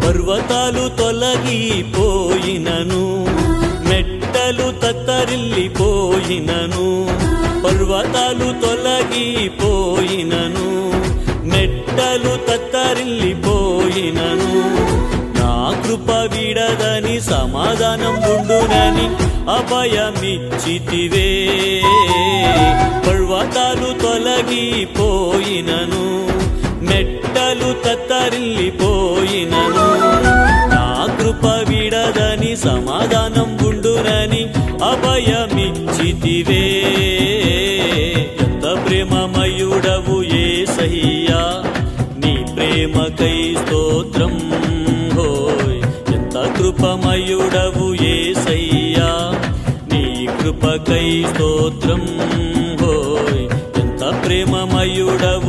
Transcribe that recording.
పర్వతాలు తొలగిపోయినను మెట్టలు తత్తరిల్లిపోయినను పర్వతాలు తొలగిపోయినను మెట్టలు తత్తరిల్లిపోయినను నా కృప విడదని సమాధానం ఉండునని అభయమిచ్చితివే పర్వతాలు తొలగిపోయినను మెట్టలు తత్తరిల్లిపోయినను నా కృప విడదని సమాధానం ఉండునని అభయమిచ్చితివే ఎంత ప్రేమమయుడవు ఏసయ్యా నీ ప్రేమకై స్తోత్రం హోయ్ ఎంత కృపమయుడవు ఏసయ్యా నీ కృపకై స్తోత్రం హోయ్ ఎంత ప్రేమమయుడవు